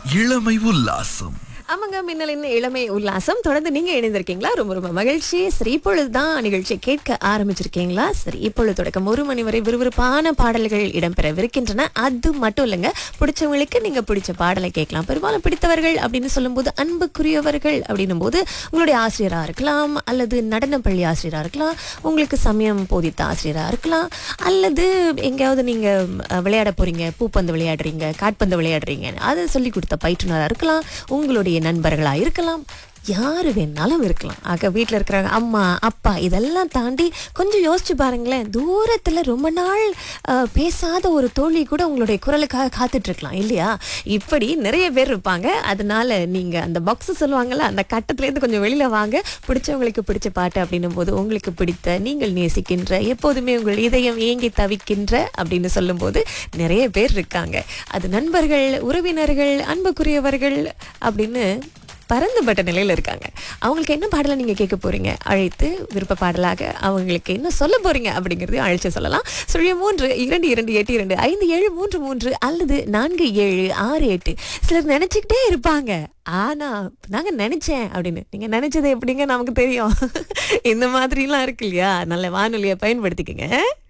இளமை உல்லாசம் ஆமாங்க மின்னலின் இளமை உல்லாசம் தொடர்ந்து நீங்க இணைந்திருக்கீங்களா ரொம்ப ரொம்ப மகிழ்ச்சி சரி இப்பொழுதுதான் நிகழ்ச்சியை கேட்க ஆரம்பிச்சிருக்கீங்களா சரி இப்பொழுது தொடக்கம் ஒரு மணி வரை விறுவிறுப்பான பாடல்கள் இடம்பெறவிருக்கின்றன அது மட்டும் இல்லைங்க பிடிச்சவங்களுக்கு நீங்க பிடிச்ச பாடலை கேட்கலாம் பெரும்பாலும் பிடித்தவர்கள் அப்படின்னு சொல்லும்போது அன்புக்குரியவர்கள் அப்படின்னும் போது உங்களுடைய ஆசிரியரா இருக்கலாம் அல்லது நடன பள்ளி ஆசிரியரா இருக்கலாம் உங்களுக்கு சமயம் போதித்த ஆசிரியரா இருக்கலாம் அல்லது எங்கேயாவது நீங்க அஹ், விளையாட போறீங்க பூப்பந்து விளையாடுறீங்க காட்பந்து விளையாடுறீங்க அதை சொல்லி கொடுத்த பயிற்றுனரா இருக்கலாம் உங்களுடைய நண்பர்களா இருக்கலாம் யாரு வேணாலும் இருக்கலாம் ஆக வீட்டில் இருக்கிறவங்க அம்மா அப்பா இதெல்லாம் தாண்டி கொஞ்சம் யோசிச்சு பாருங்களேன் தூரத்தில் ரொம்ப நாள் அஹ், பேசாத ஒரு தோழி கூட உங்களுடைய குரலுக்காக காத்துட்டு இருக்கலாம் இல்லையா இப்படி நிறைய பேர் இருப்பாங்க அதனால நீங்க அந்த பாக்ஸ் சொல்லுவாங்கல்ல அந்த கட்டத்துலேருந்து கொஞ்சம் வெளியில வாங்க பிடிச்சவங்களுக்கு பிடிச்ச பாட்டு அப்படின்னும் போது உங்களுக்கு பிடித்த நீங்கள் நேசிக்கின்ற எப்போதுமே உங்கள் இதயம் ஏங்கி தவிக்கின்ற அப்படின்னு சொல்லும்போது நிறைய பேர் இருக்காங்க அது நண்பர்கள் உறவினர்கள் அன்புக்குரியவர்கள் அப்படின்னு பரந்துபட்ட நிலையில இருக்காங்க அவங்களுக்கு என்ன பாடலை நீங்க கேட்க போறீங்க அழைத்து விருப்ப பாடலாக அவங்களுக்கு என்ன சொல்ல போறீங்க அப்படிங்கறதையும் அழைச்சு சொல்லலாம் சுழிய மூன்று இரண்டு இரண்டு எட்டு இரண்டு ஐந்து ஏழு மூன்று மூன்று அல்லது நான்கு ஏழு ஆறு எட்டு சிலர் நினைச்சுக்கிட்டே இருப்பாங்க ஆனா நாங்க நினைச்சேன் அப்படின்னு நீங்க நினைச்சது எப்படிங்க நமக்கு தெரியும் இந்த மாதிரிலாம் இருக்கு இல்லையா நல்ல வானொலியை பயன்படுத்திக்கங்க